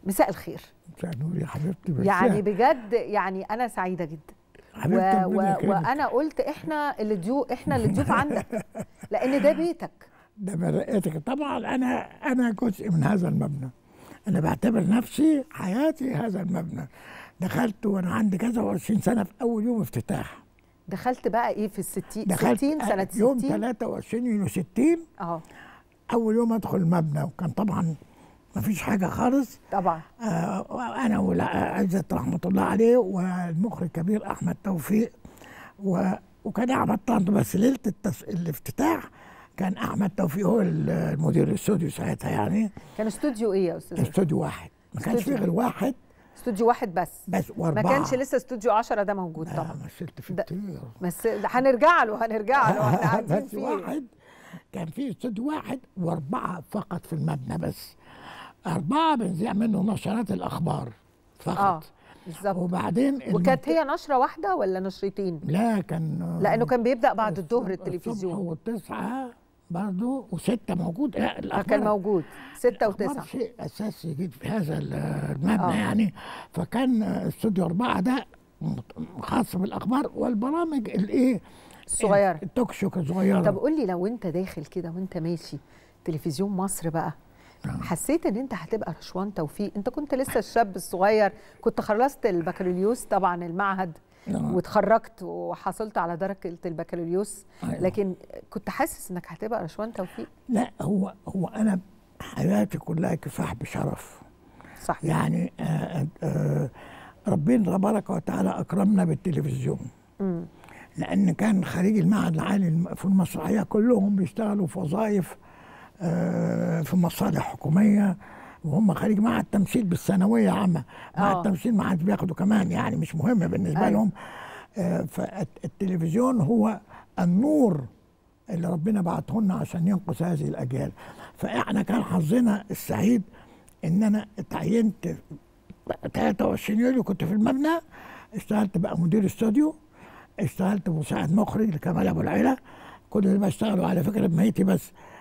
مساء الخير نور يا حبيبتي بس يعني بجد يعني انا سعيده جدا و... حبيبتي و... ربنا يكرمك. وانا قلت احنا اللي ضيوف احنا اللي ضيوف عندك لان ده بيتك ده مرقتك طبعا انا انا جزء من هذا المبنى انا بعتبر نفسي حياتي هذا المبنى دخلت وانا عندي كذا وعشرين سنه في اول يوم افتتاح دخلت بقى ايه في الستين دخلت 60 سنه يوم 60 23 يونيو 60 اه اول يوم ادخل المبنى وكان طبعا ما فيش حاجه خالص طبعا آه انا وعزت رحمه الله عليه والمخرج الكبير احمد توفيق و وكان احمد طنط بس ليله التس... الافتتاح كان احمد توفيق هو المدير الاستوديو ساعتها يعني كان استوديو ايه يا استاذ استوديو واحد ما كانش فيه استوديو. غير واحد استوديو واحد بس بس ما واربعه كانش لسه استوديو 10 ده موجود لا طبعا مثلت فيه ده- كتير بس هنرجع له هنرجع له احنا قاعدين بس فيه واحد كان في استوديو واحد واربعه فقط في المبنى بس اربعه بنذيع منه نشرات الاخبار اه فقط بالظبط وبعدين وكانت المنطقة- هي نشره واحده ولا نشرتين لا كان لانه كان بيبدا بعد الظهر الصبح التلفزيون والتسعة برضه وستة موجود لا آه، الأخبار كان موجود ستة الأخبار وتسعة شيء أساسي جدا في هذا المبنى آه. يعني فكان استوديو أربعة ده خاص بالأخبار والبرامج الإيه الصغيرة التوك شو الصغيرة طب قول لي لو انت داخل كده وانت ماشي تلفزيون مصر بقى حسيت ان انت هتبقى رشوان توفيق انت كنت لسه الشاب الصغير كنت خلصت البكالوريوس طبعا المعهد آه. واتخرجت وحصلت على درجه البكالوريوس أيوة. لكن كنت حاسس انك هتبقى رشوان توفيق لا هو هو أنا حياتي كلها كفاح بشرف صح يعني آه آه ربنا تبارك وتعالى أكرمنا بالتلفزيون مم. لان كان خريج المعهد العالي الم- في المسرحيه كلهم بيشتغلوا في وظائف آه، في مصالح حكوميه وهم خريج معهد تمثيل بالثانويه عامه معهد آه. تمثيل ما عادش بياخدوا كمان يعني مش مهم بالنسبه أيوة. لهم آه، فالتلفزيون هو النور اللي ربنا بعته لنا عشان ينقذ هذه الاجيال فاحنا كان حظنا السعيد ان انا اتعينت 23 يوليو كنت في المبنى اشتغلت بقى مدير استوديو اشتغلت مساعد مخرج لكمال ابو العيله كل اللي بشتغله على فكره بميتي بس